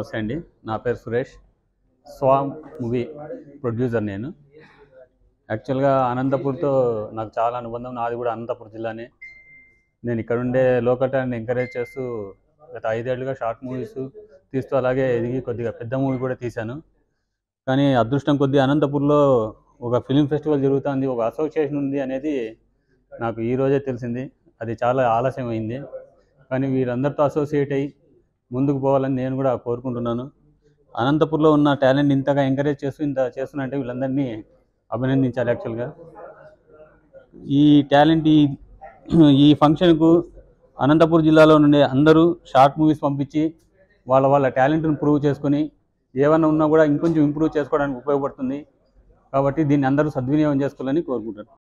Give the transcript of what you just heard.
నమస్తే అండి నా పేరు సురేష్ స్వామ్ మూవీ ప్రొడ్యూసర్ నేను యాక్చువల్గా అనంతపూర్తో నాకు చాలా అనుబంధం నాది కూడా అనంతపూర్ జిల్లానే నేను ఇక్కడ ఉండే లోకల్ టాలెంట్ ఎంకరేజ్ చేస్తూ గత ఐదేళ్లుగా షార్ట్ మూవీస్ తీస్తూ అలాగే ఎదిగి కొద్దిగా పెద్ద మూవీ కూడా తీశాను కానీ అదృష్టం కొద్దీ అనంతపూర్లో ఒక ఫిలిం ఫెస్టివల్ జరుగుతుంది ఒక అసోసియేషన్ ఉంది అనేది నాకు ఈ రోజే తెలిసింది అది చాలా ఆలస్యం అయింది కానీ వీరందరితో అసోసియేట్ అయ్యి ముందుకు పోవాలని నేను కూడా కోరుకుంటున్నాను అనంతపూర్లో ఉన్న టాలెంట్ ఇంతగా ఎంకరేజ్ చేస్తూ ఇంత చేస్తున్నంటే వీళ్ళందరినీ అభినందించాలి యాక్చువల్గా ఈ టాలెంట్ ఈ ఈ ఫంక్షన్కు అనంతపూర్ జిల్లాలో నుండి అందరూ షార్ట్ మూవీస్ పంపించి వాళ్ళ వాళ్ళ టాలెంట్ను ప్రూవ్ చేసుకొని ఏమన్నా ఉన్నా కూడా ఇంకొంచెం ఇంప్రూవ్ చేసుకోవడానికి ఉపయోగపడుతుంది కాబట్టి దీన్ని అందరూ సద్వినియోగం చేసుకోవాలని కోరుకుంటాను